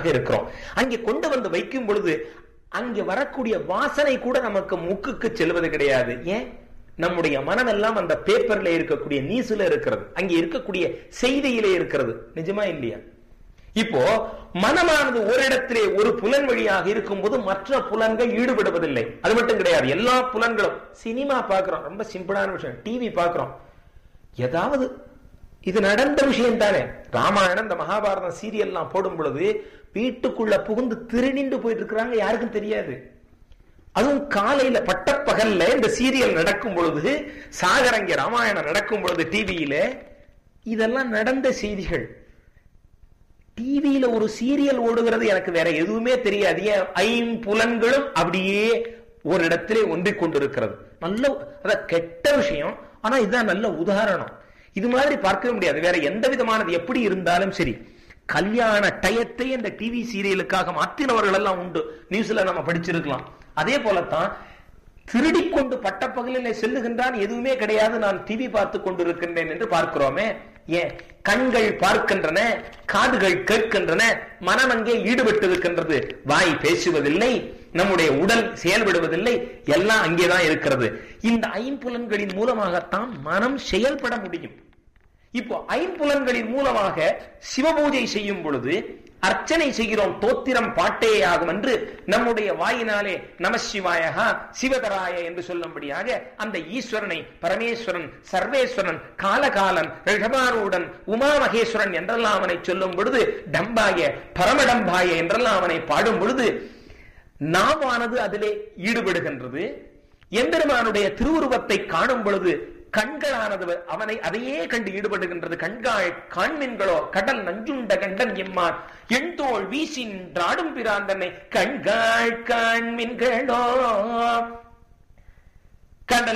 இருக்கிறோம் அங்கே கொண்டு வந்து வைக்கும் பொழுது அங்கே வரக்கூடிய வாசனை கூட நமக்கு மூக்குக்கு செல்வது கிடையாது ஏன் நம்முடைய மனம் எல்லாம் அந்த பேப்பர்ல இருக்கக்கூடிய நீசுல இருக்கிறது அங்கே இருக்கக்கூடிய செய்தியிலே இருக்கிறது நிஜமா இல்லையா இப்போ மனமானது ஒரு இடத்திலே ஒரு புலன் வழியாக இருக்கும்போது மற்ற புலன்கள் ஈடுபடுவதில்லை அது மட்டும் கிடையாது எல்லா புலன்களும் சினிமா பார்க்கிறோம் ரொம்ப சிம்பிளான விஷயம் டிவி பார்க்கிறோம் ஏதாவது இது நடந்த விஷயம் தானே ராமாயணம் இந்த மகாபாரதம் சீரியல்லாம் போடும் பொழுது வீட்டுக்குள்ள புகுந்து திருநின்று போயிட்டு இருக்கிறாங்க யாருக்கும் தெரியாது அதுவும் காலையில பட்டப்பகல்ல இந்த சீரியல் நடக்கும் பொழுது சாகரங்க ராமாயணம் நடக்கும் பொழுது டிவியில இதெல்லாம் நடந்த செய்திகள் டிவியில ஒரு சீரியல் ஓடுகிறது எனக்கு வேற எதுவுமே தெரியாது ஏன் ஐம்புலன்களும் அப்படியே ஒரு இடத்திலே ஒன்றிக் கொண்டிருக்கிறது நல்ல அத கெட்ட விஷயம் ஆனா இதுதான் நல்ல உதாரணம் இது மாதிரி பார்க்கவே முடியாது வேற எந்த விதமானது எப்படி இருந்தாலும் சரி கல்யாண டயத்தை இந்த டிவி சீரியலுக்காக மாற்றினவர்கள் எல்லாம் உண்டு நியூஸ்ல நம்ம படிச்சிருக்கலாம் அதே போலத்தான் திருடிக்கொண்டு பட்டப்பகலில் செல்லுகின்றான் எதுவுமே கிடையாது நான் டிவி பார்த்து கொண்டிருக்கின்றேன் என்று பார்க்கிறோமே ஏன் கண்கள் பார்க்கின்றன காதுகள் கேட்கின்றன மனம் அங்கே ஈடுபட்டு இருக்கின்றது வாய் பேசுவதில்லை நம்முடைய உடல் செயல்படுவதில்லை எல்லாம் அங்கேதான் இருக்கிறது இந்த ஐம்புலன்களின் மூலமாகத்தான் மனம் செயல்பட முடியும் இப்போ ஐம்புலன்களின் மூலமாக சிவபூஜை செய்யும் பொழுது அர்ச்சனை செய்கிறோம் தோத்திரம் பாட்டே ஆகும் என்று நம்முடைய வாயினாலே நமசிவாயகா சிவதராய என்று சொல்லும்படியாக அந்த ஈஸ்வரனை பரமேஸ்வரன் சர்வேஸ்வரன் காலகாலன் ரிஷபாரூடன் உமா மகேஸ்வரன் என்றெல்லாம் அவனை சொல்லும் பொழுது டம்பாய பரமடம்பாய என்றெல்லாம் அவனை பாடும் பொழுது நாவானது அதிலே ஈடுபடுகின்றது எம்பெருமானுடைய திருவுருவத்தை காணும் பொழுது கண்களானது அவனை அதையே கண்டு ஈடுபடுகின்றது கண்காள் காண்மின்களோ கடல் நஞ்சுண்ட கண்டன் எம்மான் எண்தோள் வீசின்றாடும் பிராந்தனை கண்காள் காண்மின்களோ